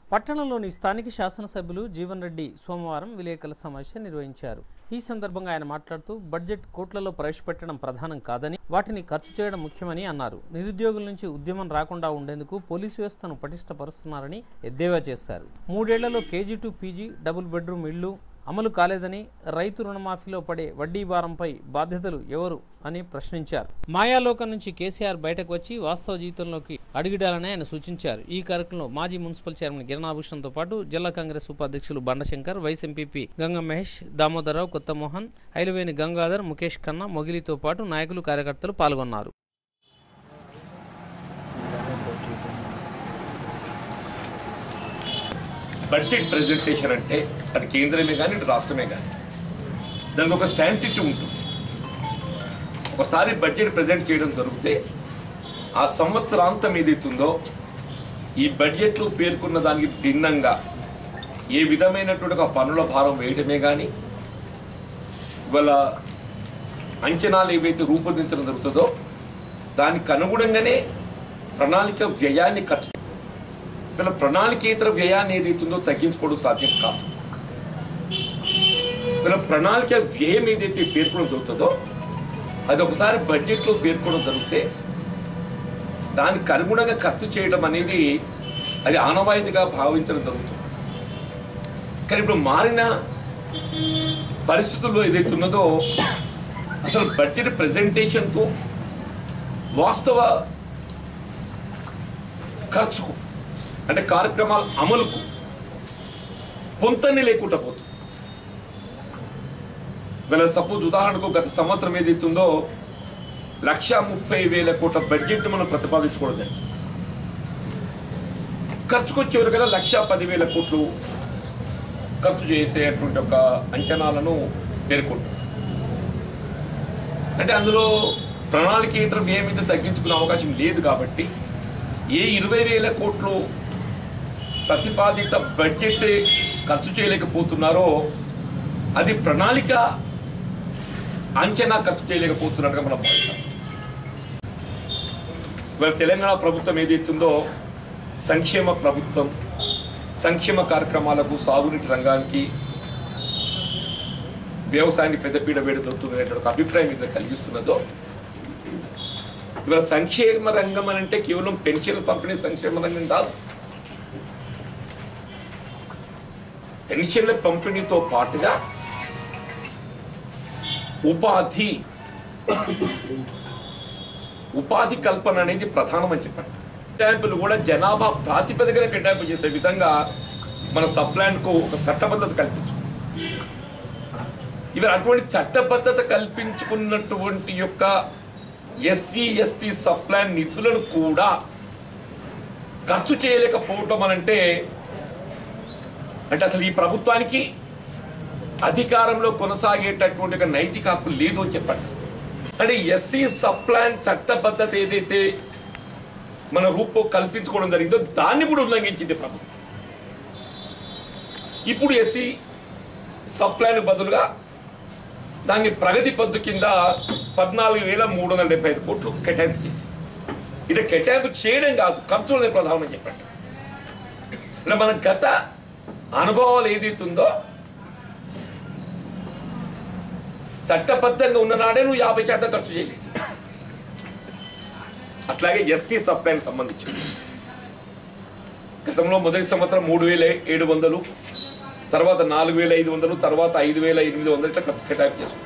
పట్టణంలోని స్థానిక శాసనసభ్యులు జీవన్ రెడ్డి సోమవారం విలేకరుల సమావేశం నిర్వహించారు ఈ సందర్భంగా ఆయన మాట్లాడుతూ బడ్జెట్ కోట్లలో ప్రవేశపెట్టడం ప్రధానం కాదని వాటిని ఖర్చు చేయడం ముఖ్యమని అన్నారు నిరుద్యోగుల నుంచి ఉద్యమం రాకుండా ఉండేందుకు పోలీసు వ్యవస్థను పటిష్టపరుస్తున్నారని ఎద్దేవా చేశారు మూడేళ్లలో KG to PG double bedroom ఇళ్లు అమలు కాలేదని రైతు రుణమాఫీలో పడే వడ్డీ భారంపై బాధ్యతలు ఎవరు అని ప్రశ్నించారు మాయాలోకం నుంచి కేసీఆర్ బయటకు వచ్చి వాస్తవ జీవితంలోకి అడుగిడాలని ఆయన సూచించారు ఈ కార్యక్రమంలో మాజీ మున్సిపల్ చైర్మన్ గిరణాభూషణ్తో పాటు జిల్లా కాంగ్రెస్ ఉపాధ్యక్షులు బండశంకర్ వైస్ ఎంపీపీ గంగ మహేష్ దామోదరరావు కొత్తమోహన్ ఐలవేని గంగాధర్ ముఖేష్ ఖన్నా మొగిలితో పాటు నాయకులు కార్యకర్తలు పాల్గొన్నారు బడ్జెట్ ప్రజెంటేషన్ అంటే అది కేంద్రమే కానీ ఇటు రాష్ట్రమే కానీ దానికి ఒక శాంటిటీ ఉంటుంది ఒకసారి బడ్జెట్ ప్రజెంట్ చేయడం జరిగితే ఆ సంవత్సరాంతం ఏదైతుందో ఈ బడ్జెట్లో పేర్కొన్న దానికి భిన్నంగా ఏ విధమైనటువంటి ఒక పనుల భారం వేయటమే కానీ ఇవాళ అంచనాలు ఏవైతే రూపొందించడం జరుగుతుందో దానికి అనుగుణంగానే ప్రణాళిక వ్యయాన్ని ఖర్చు ఇలా ప్రణాళికేతర వ్యయాన్ని ఏదైతుందో తగ్గించుకోవడం సాధ్యం కాదు ఇలా ప్రణాళిక వ్యయం ఏదైతే పేర్కొనడం జరుగుతుందో అది ఒకసారి బడ్జెట్లో పేర్కొనడం జరిగితే దానికి అనుగుణంగా ఖర్చు చేయడం అనేది అది ఆనవాయితీగా భావించడం జరుగుతుంది కానీ ఇప్పుడు మారిన పరిస్థితుల్లో ఏదైతే ఉన్నదో అసలు బడ్జెట్ ప్రజెంటేషన్కు వాస్తవ ఖర్చుకు అంటే కార్యక్రమాల అమలుకు పొంతనే లేకుండా పోతుంది వీళ్ళ సపోజ్ ఉదాహరణకు గత సంవత్సరం ఏదైతుందో లక్ష ముప్పై వేల కోట్ల బడ్జెట్ మనం ప్రతిపాదించుకోవడం జరిగింది ఖర్చుకొచ్చేవారు కదా లక్ష పదివేల కోట్లు ఖర్చు చేసేటువంటి ఒక అంచనాలను పేర్కొంటారు అంటే అందులో ప్రణాళికేతర వ్యయం మీద తగ్గించుకునే అవకాశం లేదు కాబట్టి ఏ ఇరవై వేల కోట్లు ప్రతిపాదిత బడ్జెట్ ఖర్చు చేయలేకపోతున్నారో అది ప్రణాళిక అంచనా ఖర్చు చేయలేకపోతున్నట్టుగా మనం భావిస్తాం ఇవాళ తెలంగాణ ప్రభుత్వం ఏదైతుందో సంక్షేమ ప్రభుత్వం సంక్షేమ కార్యక్రమాలకు సాగునీటి రంగానికి వ్యవసాయానికి పెద్దపీట వేడి దొరుకుతుంది ఒక అభిప్రాయం మీద కలిగిస్తున్నదో ఇవాళ సంక్షేమ రంగం అని అంటే కేవలం పెన్షన్ పంపిణీ సంక్షేమ రంగం కాదు పెన్షన్ల పంపిణీతో పాటుగా ఉపాధి ఉపాధి కల్పన అనేది ప్రధానమని చెప్పండి కేటాయింపులు కూడా జనాభా ప్రాతిపదికన కేటాయింపు చేసే విధంగా మన సప్లాన్కు ఒక చట్టబద్ధత కల్పించు ఇవి అటువంటి చట్టబద్ధత కల్పించుకున్నటువంటి యొక్క ఎస్సీ ఎస్టీ సప్లాన్ నిధులను కూడా ఖర్చు చేయలేకపోవటం అనంటే అంటే అసలు ఈ ప్రభుత్వానికి అధికారంలో కొనసాగేటటువంటి ఒక నైతిక హక్కు లేదు అని చెప్పండి అంటే ఎస్సీ సప్లాన్ చట్టబద్ధత ఏదైతే మన రూపం కల్పించుకోవడం జరిగిందో దాన్ని కూడా ఉల్లంఘించింది ప్రభుత్వం ఇప్పుడు ఎస్సీ సప్లాన్ బదులుగా దాన్ని ప్రగతి పద్దు కింద పద్నాలుగు వేల మూడు వందల డెబ్బై ఐదు కోట్లు కేటాయింపు చేసి ఇటు కేటాయింపు చేయడం కాదు ఖర్చులనే ప్రధానం చెప్పండి ఇలా మన గత అనుభవాలు ఏదైతుందో చట్టబద్ధంగా ఉన్ననాడే నువ్వు యాభై శాతం ఖర్చు చేయలేదు అట్లాగే ఎస్టీ సప్లైకి సంబంధించి గతంలో మొదటి సంవత్సరం మూడు వేల ఏడు వందలు తర్వాత నాలుగు వేల ఐదు వందలు తర్వాత ఐదు వేల ఎనిమిది వందలు ఇట్లా కేటాయింపు చేసుకున్నాం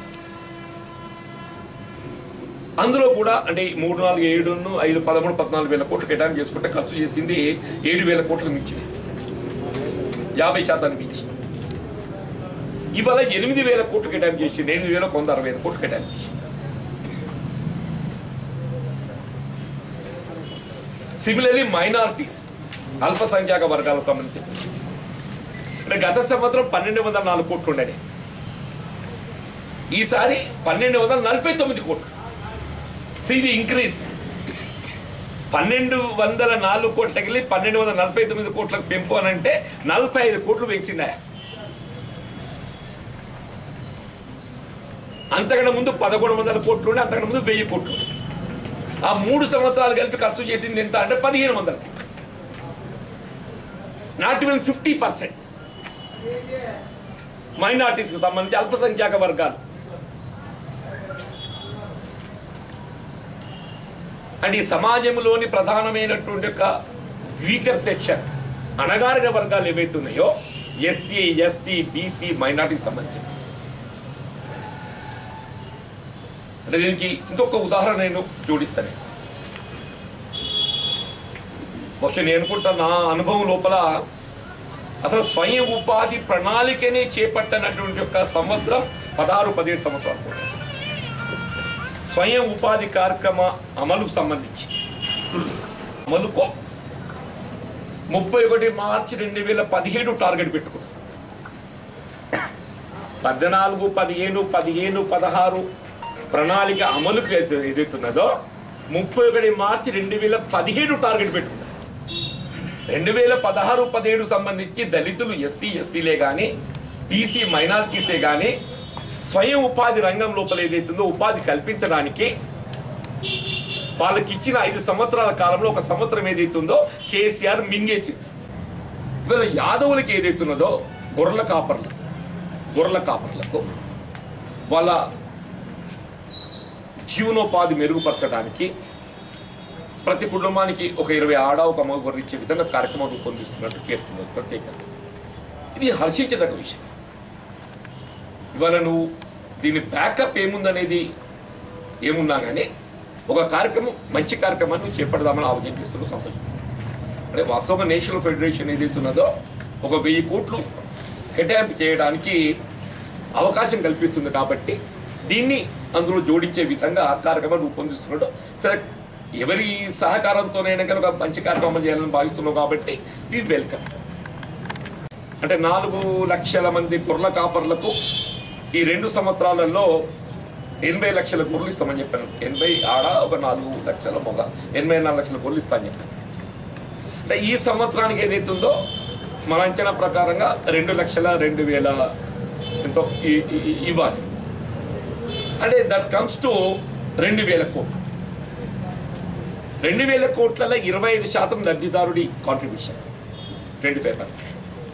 అందులో కూడా అంటే ఈ మూడు నాలుగు ఏడును ఐదు పదమూడు పద్నాలుగు వేల కోట్లు కేటాయింపు చేసుకుంటే ఖర్చు చేసింది ఏడు వేల కోట్లకు మించింది యాభై శాతానికి మించి ఇవాళ ఎనిమిది వేల కోట్లు కేటాయింపు చేసింది ఎనిమిది వేల వంద అరవై ఐదు కోట్లు కేటాయింపు చేసింది సిమిలర్లీ మైనారిటీస్ అల్పసంఖ్యాక వర్గాలకు సంబంధించి అంటే గత సంవత్సరం పన్నెండు వందల నాలుగు కోట్లు ఉండేది ఈసారి పన్నెండు వందల నలభై తొమ్మిది కోట్లు సిది ఇంక్రీజ్ పన్నెండు వందల నాలుగు కోట్లకి వెళ్ళి పన్నెండు వందల నలభై తొమ్మిది కోట్లకు పెంపు అని అంటే నలభై ఐదు కోట్లు పెంచిండా అంతకన్నా ముందు పదకొండు వందల కోట్లు ఉండే అంతకన్నా ముందు వెయ్యి కోట్లు ఉండే. ఆ మూడు సంవత్సరాలు కలిపి ఖర్చు చేసింది ఎంత అంటే పదిహేను వందలు నాట్ ఈవెన్ ఫిఫ్టీ పర్సెంట్ మైనార్టీస్కి సంబంధించి అల్పసంఖ్యాక వర్గాలు అంటే ఈ సమాజంలోని ప్రధానమైనటువంటి ఒక వీకర్ సెక్షన్ అణగారిన వర్గాలు ఏవైతే ఉన్నాయో ఎస్సీ ఎస్టీ బీసీ మైనార్టీకి సంబంధించి అంటే దీనికి ఇంకొక ఉదాహరణ నేను జోడిస్తాను బహుశా నేను అనుకుంటా నా అనుభవం లోపల అసలు స్వయం ఉపాధి ప్రణాళికనే చేపట్టనటువంటి ఒక సంవత్సరం పదహారు పదిహేడు సంవత్సరాలు కూడా. స్వయం ఉపాధి కార్యక్రమ అమలుకు సంబంధించి అమలుకు ముప్పై ఒకటి మార్చి రెండు వేల పదిహేడు టార్గెట్ పెట్టుకున్నాం పద్నాలుగు పదిహేను పదిహేను పదహారు ప్రణాళిక అమలుకు ఏదైతే- ఏదైతున్నదో ముప్పై ఒకటి మార్చి రెండు వేల పదిహేడు టార్గెట్ పెట్టుకున్నాం రెండు వేల పదహారు పదిహేడు సంబంధించి దళితులు ఎస్సీ ఎస్టీలే కానీ బీసీ మైనారిటీసే కానీ స్వయం ఉపాధి రంగం లోపల ఏదైతుందో ఉపాధి కల్పించడానికి వాళ్ళకి ఇచ్చిన ఐదు సంవత్సరాల కాలంలో ఒక సంవత్సరం ఏదైతుందో కేసీఆర్ మింగేసి ఇవాళ యాదవులకి ఏదైతున్నదో గొర్రెల కాపర్లు గొర్రెల కాపర్లకు వాళ్ళ జీవనోపాధి మెరుగుపరచడానికి ప్రతి కుటుంబానికి ఒక ఇరవై ఆడ ఒక మగ గొర్రె ఇచ్చే విధంగా కార్యక్రమం రూపొందిస్తున్నట్టు పేర్కొన్నది ప్రత్యేకంగా ఇది హర్షించదగ్గ విషయం ఇవాళ నువ్వు దీని బ్యాకప్ ఏముందనేది ఏమున్నా కానీ ఒక కార్యక్రమం మంచి కార్యక్రమాన్ని నువ్వు చేపడదామని ఆలోచించుతున్నావు సంతోషం అంటే వాస్తవంగా నేషనల్ ఫెడరేషన్ ఏదైతే ఉన్నదో ఒక వెయ్యి కోట్లు కేటాయింపు చేయడానికి అవకాశం కల్పిస్తుంది కాబట్టి దీన్ని అందులో జోడించే విధంగా ఆ కార్యక్రమం రూపొందిస్తున్నాడు సరే ఎవరి సహకారంతోనైనా కనుక మంచి కార్యక్రమం చేయాలని భావిస్తున్నావు కాబట్టి వి వెల్కమ్ అంటే నాలుగు లక్షల మంది గొర్రెల కాపర్లకు ఈ రెండు సంవత్సరాలలో ఎనభై లక్షల గొర్రెలు ఇస్తామని చెప్పాను ఎనభై ఆడ ఒక నాలుగు లక్షల మొగ ఎనభై నాలుగు లక్షల గొర్రెలు ఇస్తామని చెప్పాను అంటే ఈ సంవత్సరానికి ఏదైతుందో మన అంచనా ప్రకారంగా రెండు లక్షల రెండు వేల ఎంతో ఇ- ఇ- ఇవ్వాలి అంటే దట్ కమ్స్ టు రెండు వేల కోట్లు రెండు వేల కోట్లలో ఇరవై ఐదు శాతం లబ్ధిదారుడి కాంట్రిబ్యూషన్ ట్వంటీ ఫైవ్ పర్సెంట్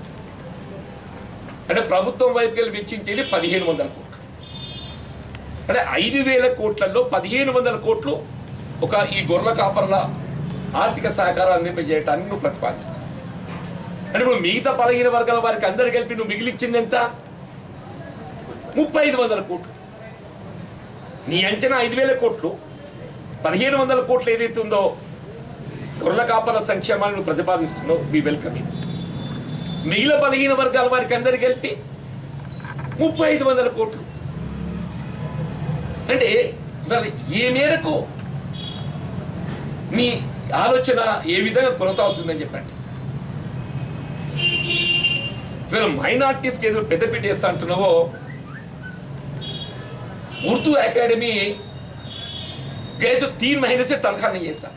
అంటే ప్రభుత్వం వైపుకి వెళ్ళి వెచ్చించేది పదిహేను వందల కోట్లు అంటే ఐదు వేల కోట్లలో పదిహేను వందల కోట్లు ఒక ఈ గొర్రెల కాపర్ల ఆర్థిక సహకారాన్ని అందింపజేయటానికి నువ్వు ప్రతిపాదిస్తావు అంటే ఇప్పుడు మిగతా పదిహేను వర్గాల వారికి అందరు కలిపి నువ్వు మిగిలిచ్చింది ఎంత ముప్పై ఐదు వందల కోట్లు నీ అంచనా ఐదు వేల కోట్లు పదిహేను వందల కోట్లు ఏదైతే ఉందో గొర్రెల కాపర్ల సంక్షేమాన్ని నువ్వు ప్రతిపాదిస్తున్నావు వి వెల్కమ్ ఇట్ మిగిలిన బలహీన వర్గాల వారికి అందరికి కలిపి ముప్పై ఐదు వందల కోట్లు అంటే ఇవాళ ఏ మేరకు నీ ఆలోచన ఏ విధంగా కొనసాగుతుందని చెప్పండి ఇవాళ మైనార్టీస్కి ఏదో పెద్దపీట వేస్తా అంటున్నావో उर्दू एकेडमी गए जो तीन महीने से तनख्वाह नहीं है सर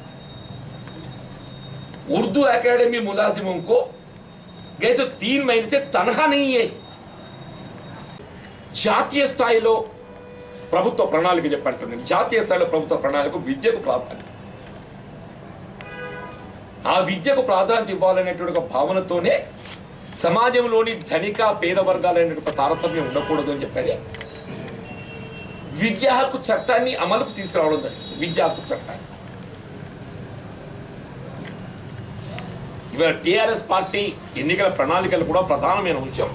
उर्दू एकेडमी मुलाजिमों को गए जो तीन महीने से तनख्वाह नहीं है జాతీయ స్థాయిలో ప్రభుత్వ ప్రణాళిక చెప్పంటున్నాను జాతీయ స్థాయిలో ప్రభుత్వ ప్రణాళిక విద్యకు ప్రాధాన్యత ఆ విద్యకు ప్రాధాన్యత ఇవ్వాలనేటువంటి ఒక భావనతోనే సమాజంలోని ధనిక పేద వర్గాలైనటువంటి ఒక తారతమ్యం ఉండకూడదు అని చెప్పని విద్యా హక్కు చట్టాన్ని అమలుకు తీసుకురావడం జరిగింది విద్యా హక్కు చట్టాన్ని ఇవాళ టిఆర్ఎస్ పార్టీ ఎన్నికల ప్రణాళికలు కూడా ప్రధానమైన అంశం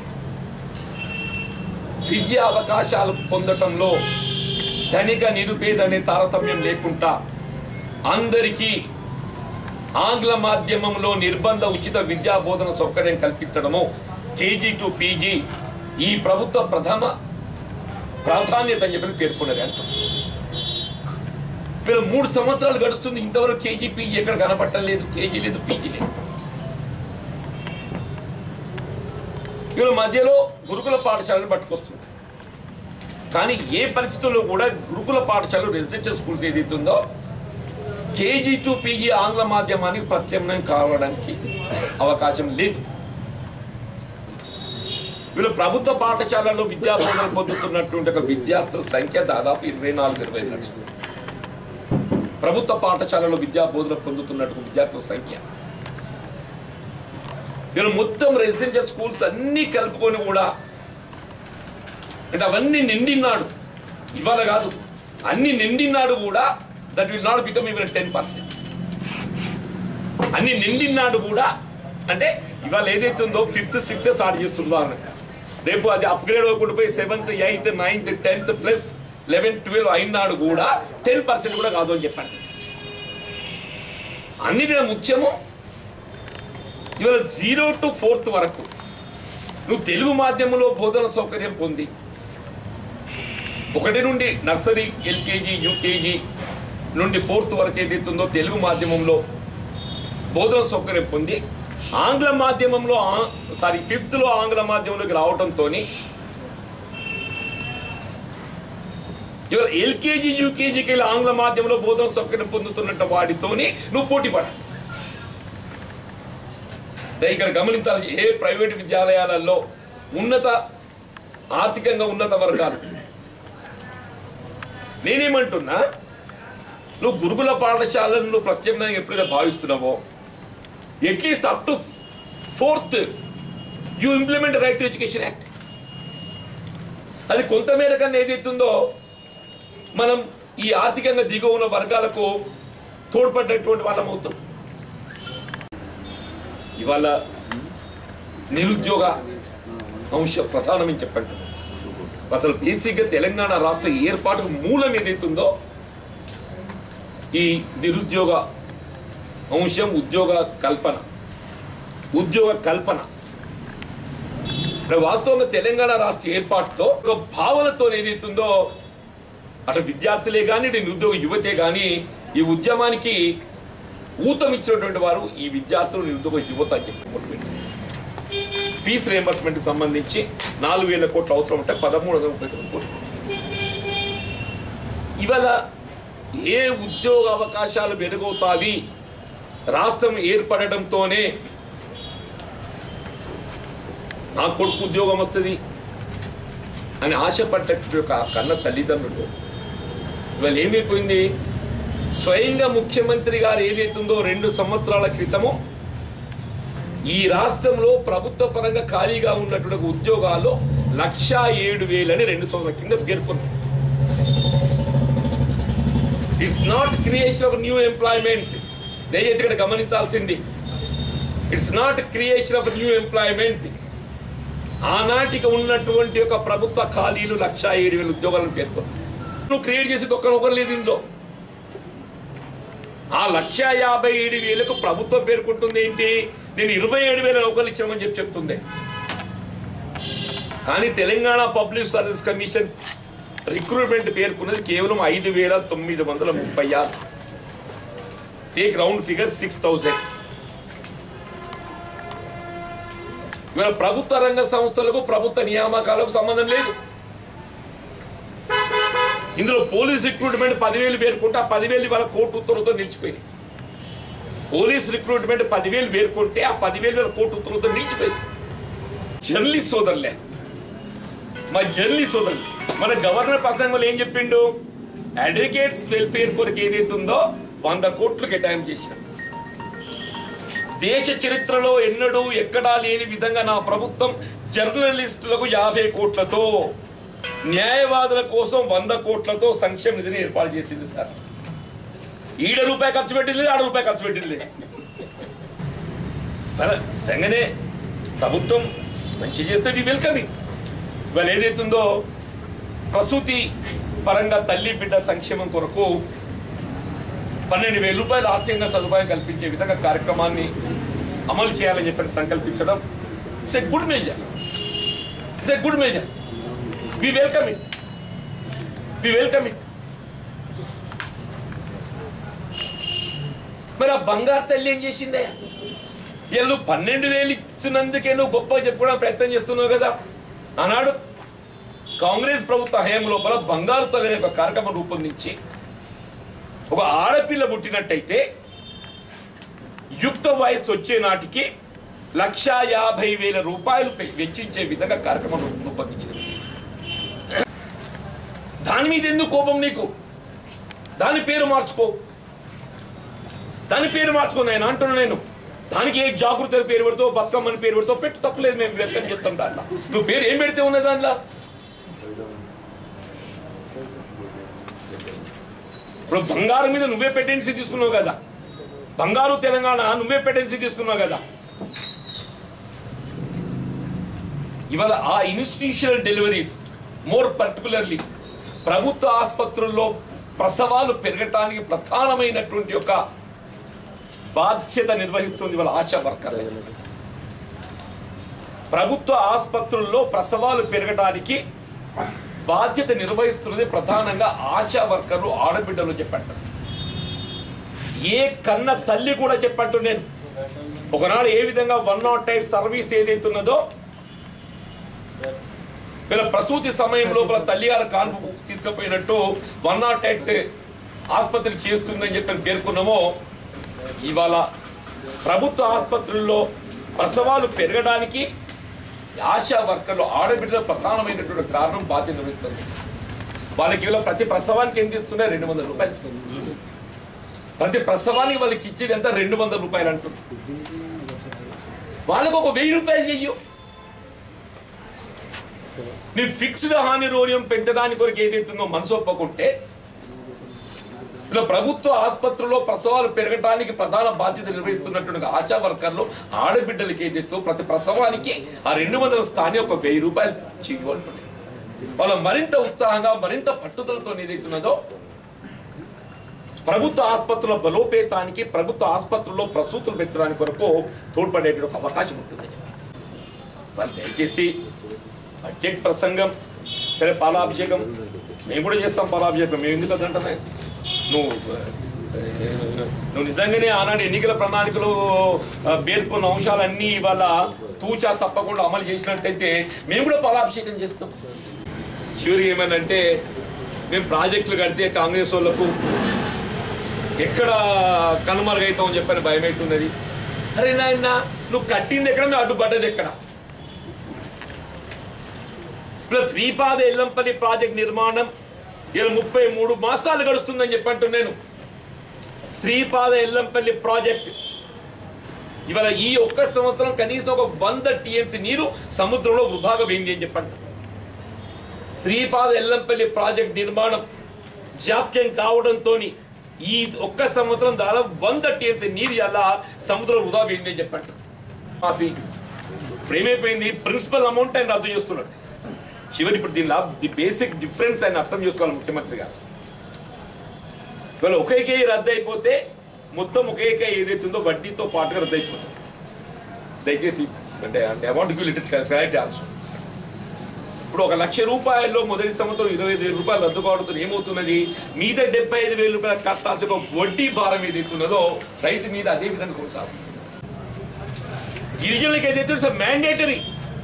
విద్యా అవకాశాలు పొందటంలో ధనిక నిరుపేద అనే తారతమ్యం లేకుండా అందరికీ ఆంగ్ల మాధ్యమంలో నిర్బంధ ఉచిత విద్యా బోధన సౌకర్యం కల్పించడము కేజీ టు పీజీ ఈ ప్రభుత్వ ప్రథమ ప్రాధాన్యత అని చెప్పి పేర్కొన్నది అంట వీళ్ళు మూడు సంవత్సరాలు గడుస్తుంది ఇంతవరకు కేజీ పీజీ ఎక్కడ కనపడటం లేదు కేజీ లేదు పీజీ లేదు వీళ్ళ మధ్యలో గురుకుల పాఠశాలను పట్టుకొస్తుంది కానీ ఏ పరిస్థితుల్లో కూడా గురుకుల పాఠశాలలు రెసిడెన్షియల్ స్కూల్స్ ఏదైతుందో కేజీ టు పీజీ ఆంగ్ల మాధ్యమానికి ప్రత్యామ్నాయం కావడానికి అవకాశం లేదు వీళ్ళు ప్రభుత్వ పాఠశాలలో విద్యా బోధన పొందుతున్నటువంటి ఒక విద్యార్థుల సంఖ్య దాదాపు ఇరవై నాలుగు ఇరవై ఐదు లక్షలు ప్రభుత్వ పాఠశాలలో విద్యా బోధన పొందుతున్నటువంటి విద్యార్థుల సంఖ్య ఇలా మొత్తం రెసిడెన్షియల్ స్కూల్స్ అన్నీ కలుపుకొని కూడా అంటే అవన్నీ నిండినాడు ఇవాళ కాదు అన్ని నిండినాడు కూడా that will not become even ten percent అన్ని నిండినాడు కూడా అంటే ఇవాళ ఏదైతే ఉందో ఫిఫ్త్ సిక్స్త్ స్టార్ట్ చేస్తుందో అని రేపు అది అప్గ్రేడ్ అవ్వకుండా పోయి seventh eighth ninth tenth plus eleven twelve అయినాడు కూడా టెన్ పర్సెంట్ కూడా కాదు అని చెప్పండి అన్నిటిలో ముఖ్యము ఇవాళ జీరో టు ఫోర్త్ వరకు నువ్వు తెలుగు మాధ్యమంలో బోధన సౌకర్యం పొంది ఒకటి నుండి నర్సరీ ఎల్కేజీ యూకేజీ నుండి ఫోర్త్ వరకు ఏదైతుందో తెలుగు మాధ్యమంలో బోధన సౌకర్యం పొంది ఆంగ్ల మాధ్యమంలో ఆ- సారీ ఫిఫ్త్లో ఆంగ్ల మాధ్యమంలోకి రావడంతో ఇవాళ ఎల్కేజీ యూకేజీకి వెళ్ళి ఆంగ్ల మాధ్యమంలో బోధన సౌకర్యం పొందుతున్నట్టు వాటితోని నువ్వు పోటీ పడాలి దే ఇక్కడ గమనించాలి ఏ ప్రైవేట్ విద్యాలయాలలో ఉన్నత ఆర్థికంగా ఉన్నత వర్గాలు నేనేమంటున్నా నువ్వు గురుకుల పాఠశాలను నువ్వు ప్రత్యామ్నాయంగా ఎప్పుడైతే భావిస్తున్నావో at least up to fourth you implement Right to Education Act అది కొంతమేర కన్నా ఏదైతుందో మనం ఈ ఆర్థికంగా దిగువ ఉన్న వర్గాలకు తోడ్పడ్డటువంటి వాళ్ళం అవుతాం ఇవాళ నిరుద్యోగ అంశం ప్రధానమని చెప్పండి అసలు బేసిక్గా తెలంగాణ రాష్ట్ర ఏర్పాటుకు మూలం ఏదైతుందో ఈ నిరుద్యోగ అంశం ఉద్యోగ కల్పన ఉద్యోగ కల్పన ఇప్పుడు వాస్తవంగా తెలంగాణ రాష్ట్ర ఏర్పాటుతో ఒక భావనతో ఏదైతుందో అటు విద్యార్థులే కానీ ఇటు నిరుద్యోగ యువతే కానీ ఈ ఉద్యమానికి ఊతం ఇచ్చినటువంటి వారు ఈ విద్యార్థులు నిరుద్యోగ యువత అని చెప్పి మొదలుపెట్టారు ఫీజు రియంబర్స్మెంట్కి సంబంధించి నాలుగు వేల కోట్ల అవసరం ఉంటే పదమూడు వందల ముప్పై తొమ్మిది కోట్లు ఇవాళ ఏ ఉద్యోగ అవకాశాలు మెరుగవుతావి రాష్ట్రం ఏర్పడటంతోనే నా కొడుకు ఉద్యోగం వస్తుంది అని ఆశపడ్డటువంటి ఒక కన్న తల్లిదండ్రులు ఇవాళ ఏమైపోయింది స్వయంగా ముఖ్యమంత్రి గారు ఏదైతుందో రెండు సంవత్సరాల క్రితము ఈ రాష్ట్రంలో ప్రభుత్వ పరంగా ఖాళీగా ఉన్నటువంటి ఉద్యోగాలు లక్షా ఏడు వేలని రెండు సంవత్సరాల కింద పేర్కొంది it's not creation of new employment దయచేసి ఇక్కడ గమనించాల్సింది it's not creation of new employment ఆనాటికి ఉన్నటువంటి ఒక ప్రభుత్వ ఖాళీలు లక్షా ఏడు వేల ఉద్యోగాలను పేర్కొంది నువ్వు క్రియేట్ చేసేది ఒక్కరొకరు లేదు ఇందులో ఆ లక్ష యాభై ఏడు వేలకు ప్రభుత్వం పేర్కొంటుంది ఏంటి నేను ఇరవై ఏడు వేల నౌకర్లు ఇచ్చామని చెప్పి చెప్తుంది కానీ Telangana public service commission recruitment పేర్కొన్నది కేవలం ఐదు వేల తొమ్మిది వందల ముప్పై ఆరు take round figure six thousand ఇవాళ ప్రభుత్వ రంగ సంస్థలకు ప్రభుత్వ నియామకాలకు సంబంధం లేదు ఇందులో పోలీస్ రిక్రూట్మెంట్ పదివేలు పేర్కొంటే ఆ పదివేలు ఇవాళ కోర్టు ఉత్తర్వులతో నిలిచిపోయింది పోలీస్ రిక్రూట్మెంట్ పదివేలు పేర్కొంటే ఆ పదివేలు వేల కోర్టు ఉత్తర్వులతో నిలిచిపోయింది జర్నలిస్ట్ సోదరులే మా జర్నలిస్ట్ సోదరులు మన గవర్నర్ ప్రసంగంలో ఏం చెప్పిండు అడ్వకేట్స్ వెల్ఫేర్ కొరకు ఏదైతే ఉందో వంద కోట్లు కేటాయింపు చేశారు దేశ చరిత్రలో ఎన్నడూ ఎక్కడా లేని విధంగా నా ప్రభుత్వం జర్నలిస్టులకు యాభై కోట్లతో న్యాయవాదుల కోసం వంద కోట్లతో సంక్షేమ నిధిని ఏర్పాటు చేసింది సార్ ఈడ రూపాయి ఖర్చు పెట్టింది లేదు, ఆడ రూపాయి ఖర్చు పెట్టింది లేదు. సరే నిజంగానే ప్రభుత్వం మంచి చేస్తే వి వెల్కమ్ ఇట్ ఇవాళ ఏదైతుందో ప్రసూతి పరంగా తల్లి బిడ్డ సంక్షేమం కొరకు పన్నెండు వేల రూపాయలు ఆర్థికంగా సదుపాయం కల్పించే విధంగా కార్యక్రమాన్ని అమలు చేయాలని చెప్పి సంకల్పించడం it's a good major it's a good major we welcome it we welcome it మరి ఆ బంగారు తల్లి ఏం చేసిందే వీళ్ళు పన్నెండు వేలు ఇచ్చినందుకే నువ్వు గొప్పగా చెప్పుకోవడానికి ప్రయత్నం చేస్తున్నావు కదా ఆనాడు కాంగ్రెస్ ప్రభుత్వ హయాం లోపల బంగారు తల్లి అనే ఒక కార్యక్రమం రూపొందించి ఒక ఆడపిల్ల పుట్టినట్టయితే యుక్త వయసు వచ్చే నాటికి లక్షా యాభై వేల రూపాయలు పె- వెచ్చించే విధంగా కార్యక్రమం రూ- రూపొందించింది దాని మీద ఎందుకు కోపం నీకు దాని పేరు మార్చుకో దాని పేరు మార్చుకో నేను అంటున్నా నేను దానికి ఏ జాగృతి అని పేరు పెడతావు బతుకమ్మని పేరు పెడతావు పెట్టు తప్పలేదు మేము వెల్కమ్ చెప్తాం దాంట్లో నువ్వు పేరు ఏం పెడితే ఉన్నది దాంట్లో ఇప్పుడు బంగారం మీద నువ్వే పెటెన్సీ తీసుకున్నావు కదా బంగారు తెలంగాణ నువ్వే పెటెన్సీ తీసుకున్నావు కదా ఇవాళ ఆ ఇన్స్టిట్యూషనల్ డెలివరీస్ మోర్ పర్టికులర్లీ ప్రభుత్వ ఆసుపత్రుల్లో ప్రసవాలు పెరగటానికి ప్రధానమైనటువంటి ఒక బాధ్యత నిర్వహిస్తుంది ఇవాళ ఆశా వర్కర్ ప్రభుత్వ ఆసుపత్రుల్లో ప్రసవాలు పెరగడానికి బాధ్యత నిర్వహిస్తున్నది ప్రధానంగా ఆశా వర్కర్లు ఆడబిడ్డలు చెప్పంట ఏ కన్న తల్లి కూడా చెప్పంటు నేను ఒకనాడు ఏ విధంగా వన్ నాట్ ఎయిట్ సర్వీస్ ఏదైతున్నదో వీళ్ళ ప్రసూతి సమయం లోపల తల్లి గారు కాన్పు తీసుకుపోయినట్టు వన్ నాట్ ఎయిట్ ఆసుపత్రి చేస్తుందని చెప్పి పేర్కొన్నామో ఇవాళ ప్రభుత్వ ఆసుపత్రుల్లో ప్రసవాలు పెరగడానికి ఆశా వర్కర్లు ఆడబిడ్డల ప్రధానమైనటువంటి కారణం బాధ్యత నిర్వహిస్తుంది వాళ్ళకి ఇవాళ ప్రతి ప్రసవానికి ఎంత ఇస్తున్నాయి రెండు వందల రూపాయలు ఇస్తుంది. ప్రతి ప్రసవానికి వాళ్ళకి ఇచ్చేది ఎంత రెండు వందల రూపాయలు అంటుంది వాళ్ళకి ఒక వెయ్యి రూపాయలు చెయ్యు నీ ఫిక్స్డ్ హాని రోగ్యం పెంచడానికి కొరకు ఏదైతుందో మనసు ఒప్పుకుంటే ఇలా ప్రభుత్వ ఆసుపత్రుల్లో ప్రసవాలు పెరగటానికి ప్రధాన బాధ్యత నిర్వహిస్తున్నటువంటి ఆశా వర్కర్లు ఆడబిడ్డలకి ఏదైతే ప్రతి ప్రసవానికి ఆ రెండు వందల స్థాని ఒక వెయ్యి రూపాయలు చేయబడుతుంది వాళ్ళు మరింత ఉత్సాహంగా మరింత పట్టుదలతో ఏదైతున్నదో ప్రభుత్వ ఆసుపత్రుల బలోపేతానికి ప్రభుత్వ ఆసుపత్రుల్లో ప్రసూతులు పెంచడానికి కొరకు తోడ్పడేటువంటి ఒక అవకాశం ఉంటుంది వాళ్ళు దయచేసి బడ్జెట్ ప్రసంగం సరే పాలాభిషేకం మేము కూడా చేస్తాం పాలాభిషేకం మేము ఎందుకు అదంటే నువ్వు ఆ, నువ్వు నిజంగానే ఆనాడు ఎన్నికల ప్రణాళికలో ఆ, పేర్కొన్న అంశాలన్నీ ఇవాళ తూచా తప్పకుండా అమలు చేసినట్టయితే మేము కూడా పాలాభిషేకం చేస్తాం చివరికి ఏమనంటే మేము ప్రాజెక్టులు కడితే కాంగ్రెస్ వాళ్ళకు ఎక్కడ కనుమరుగైతామని చెప్పని భయం అవుతున్నది అరే నాయన నువ్వు కట్టింది ఎక్కడ నువ్వు అడ్డుపడ్డది ఎక్కడ ప్లస్ శ్రీపాద ఎల్లంపల్లి ప్రాజెక్ట్ నిర్మాణం ఇలా ముప్పై మూడు మాసాలు గడుస్తుందని చెప్పంటూ నేను శ్రీపాద ఎల్లంపల్లి ప్రాజెక్ట్ ఇవాళ ఈ ఒక్క సంవత్సరం కనీసం ఒక వంద టీఎంసీ నీరు సముద్రంలో వృధాగా పోయింది అని చెప్పంట శ్రీపాద ఎల్లంపల్లి ప్రాజెక్ట్ నిర్మాణం జాప్యం కావడంతో ఈ ఒక్క సంవత్సరం దాదాపు వంద టీఎంసీ నీరు అలా సముద్రం వృధా పోయింది అని చెప్పంట మాఫీ ఇప్పుడు ఏమైపోయింది ప్రిన్సిపల్ అమౌంట్ ఆయన రద్దు చేస్తున్నాడు చివరి ఇప్పుడు దీనిలో ది బేసిక్ డిఫరెన్స్ ఆయన అర్థం చేసుకోవాలి ముఖ్యమంత్రి గారు ఇవాళ ఒకే కేయి రద్దు అయిపోతే మొత్తం ఒకే కేయి ఏదైతుందో వడ్డీతో పాటుగా రద్దు అయిపోతుంది దయచేసి అంటే అంటే amount give little clarity also ఇప్పుడు ఒక లక్ష రూపాయల్లో మొదటి సంవత్సరం ఇరవై ఐదు వేల రూపాయలు రద్దు కావడంతో ఏమవుతున్నది మీద డెబ్బై ఐదు వేల రూపాయలు కట్టాల్సిన ఒక వడ్డీ భారం ఏదైతున్నదో రైతు మీద అదే విధంగా కొనసాగుతుంది గిరిజనులకు ఏదైతే మ్యాండేటరీ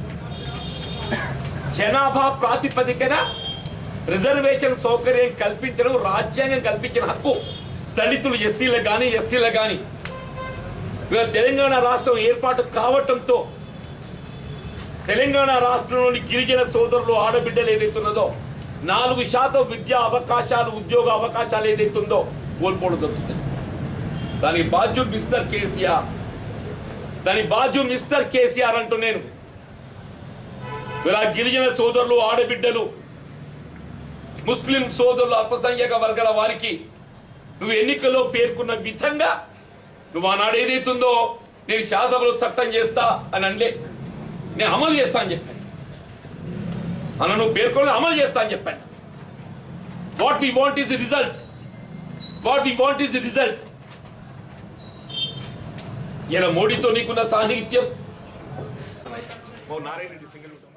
జనాభా ప్రాతిపదికన రిజర్వేషన్ సౌకర్యం కల్పించడం రాజ్యాంగం కల్పించిన హక్కు దళితులు ఎస్సీలకు కానీ ఎస్టీలకు కానీ ఇవాళ తెలంగాణ రాష్ట్రం ఏర్పాటు కావటంతో తెలంగాణ రాష్ట్రంలోని గిరిజన సోదరులు ఆడబిడ్డలు ఏదైతున్నదో నాలుగు శాతం విద్యా అవకాశాలు ఉద్యోగ అవకాశాలు ఏదైతుందో కోల్పోవడం జరుగుతుంది దానికి బాధ్యుడు మిస్టర్ కేసీఆర్ దాని బాధ్యుడు మిస్టర్ కేసీఆర్ అంటూ నేను ఇలా గిరిజన సోదరులు ఆడబిడ్డలు ముస్లిం సోదరులు అల్పసంఖ్యాక వర్గాల వారికి నువ్వు ఎన్నికల్లో పేర్కొన్న విధంగా నువ్వు ఆనాడు ఏదైతుందో నేను శాసనసభలో చట్టం చేస్తా అని అంటే నేను అమలు చేస్తా అని చెప్పాను అన్న నువ్వు పేర్కొని అమలు చేస్తా అని చెప్పాను what we want is the result what we want is the result ఇలా మోడీతో నీకున్న సాన్నిహిత్యం ఓ నారాయణ రెడ్డి సింగిల్